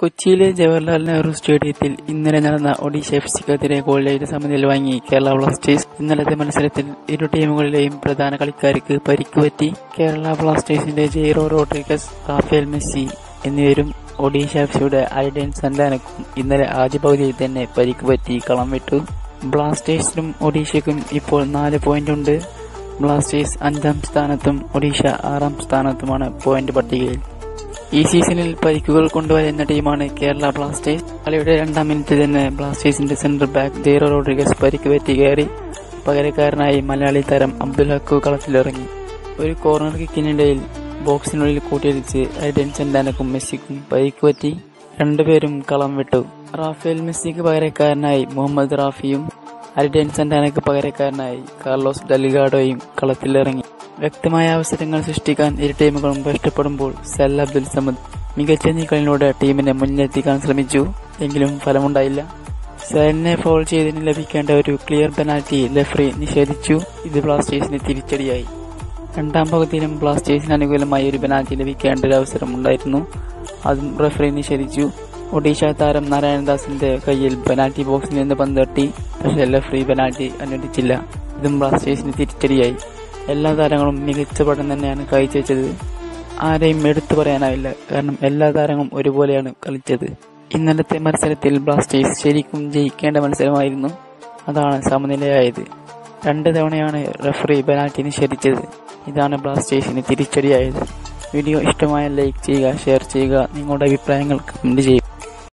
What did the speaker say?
കൊച്ചിയിലെ ജവഹർലാൽ നെഹ്റു സ്റ്റേഡിയത്തിൽ ഇന്നലെ നടന്ന ഒഡീഷ എഫ് സിക്കെതിരെ ഗോളിയുടെ സമനില വാങ്ങി കേരള ബ്ലാസ്റ്റേഴ്സ് ഇന്നലത്തെ മത്സരത്തിൽ ഇരു ടീമുകളിലെയും പ്രധാന കളിക്കാർക്ക് പരിക്കുപറ്റി കേരള ബ്ലാസ്റ്റേഴ്സിന്റെ ജെയ്റോ റോഡ്രിഗസ് റാഫേൽ മെസ്സി എന്നിവരും ഒഡീഷ എഫ് സിയുടെ ഐഡൻ സന്താനക്കും ഇന്നലെ ആദ്യ പകുതിയിൽ തന്നെ പരിക്കുപറ്റി കളം വിട്ടു ബ്ലാസ്റ്റേഴ്സിനും ഒഡീഷയ്ക്കും ഇപ്പോൾ നാല് പോയിന്റ് ഉണ്ട് ബ്ലാസ്റ്റേഴ്സ് അഞ്ചാം സ്ഥാനത്തും ഒഡീഷ ആറാം സ്ഥാനത്തുമാണ് പോയിന്റ് പട്ടികയിൽ ഈ സീസണിൽ പരിക്കുകൾ കൊണ്ടുവരുന്ന ടീമാണ് കേരള ബ്ലാസ്റ്റേഴ്സ് കളിയുടെ രണ്ടാം മിനിറ്റിൽ തന്നെ ബ്ലാസ്റ്റേഴ്സിന്റെ സെന്റർ ബാക്ക് ജെയ്റോ റോഡ്രിഗസ് പരിക്ക് പറ്റി കയറി പകരക്കാരനായി മലയാളി താരം അബ്ദുൽ ഹക്കു കളത്തിലിറങ്ങി ഒരു കോർണർ കിക്കിനിടയിൽ ബോക്സിനുള്ളിൽ കൂട്ടിയടിച്ച് ഐഡൻ സെന്റാനക്കും മെസ്സിക്കും പരിക്ക് പറ്റി രണ്ടുപേരും കളം വിട്ടു റാഫേൽ മെസ്സിക്ക് പകരക്കാരനായി മുഹമ്മദ് റാഫിയും അരിഡൻ സെന്റാനക്ക് പകരക്കാരനായി കാർലോസ് ഡലിഗാഡോയും കളത്തിലിറങ്ങി വ്യക്തമായ അവസരങ്ങൾ സൃഷ്ടിക്കാൻ ഇരു ടീമുകളും കഷ്ടപ്പെടുമ്പോൾ സെൽ അബ്ദുൽ സമദ് മികച്ച നീക്കലിലൂടെ ടീമിനെ മുന്നിലെത്തിക്കാൻ ശ്രമിച്ചു എങ്കിലും ഫലമുണ്ടായില്ല സെലിനെ ഫോൾ ചെയ്തതിന് ലഭിക്കേണ്ട ഒരു ക്ലിയർ പെനാൽറ്റി ലെഫ്രി നിഷേധിച്ചു ഇത് ബ്ലാസ്റ്റേഴ്സിന് തിരിച്ചടിയായി രണ്ടാം പകുതിയിലും ബ്ലാസ്റ്റേഴ്സിന് അനുകൂലമായി ഒരു പെനാൽറ്റി ലഭിക്കേണ്ട ഒരു അവസരം ഉണ്ടായിരുന്നു അതും റെഫറി നിഷേധിച്ചു ഒഡീഷ താരം നാരായണദാസിന്റെ കയ്യിൽ പെനാൽറ്റി ബോക്സിൽ നിന്ന് പന്ത് തട്ടി പക്ഷേ റെഫറി പെനാൽറ്റി അനുവദിച്ചില്ല ഇതും ബ്ലാസ്റ്റേഴ്സിന് തിരിച്ചടിയായി എല്ലാ താരങ്ങളും മികച്ച പടം തന്നെയാണ് കാഴ്ചവെച്ചത് ആരെയും എടുത്തു പറയാനാവില്ല കാരണം എല്ലാ താരങ്ങളും ഒരുപോലെയാണ് കളിച്ചത് ഇന്നലത്തെ മത്സരത്തിൽ ബ്ലാസ്റ്റേഴ്സ് ശരിക്കും ജയിക്കേണ്ട മത്സരമായിരുന്നു അതാണ് സമനിലയായത് രണ്ട് തവണയാണ് റഫറി പെനാൽറ്റി നിഷേധിച്ചത് ഇതാണ് ബ്ലാസ്റ്റേഴ്സിന് തിരിച്ചടിയായത് വീഡിയോ ഇഷ്ടമായ ലൈക്ക് ചെയ്യുക ഷെയർ ചെയ്യുക നിങ്ങളുടെ അഭിപ്രായങ്ങൾ കമന്റ് ചെയ്യുക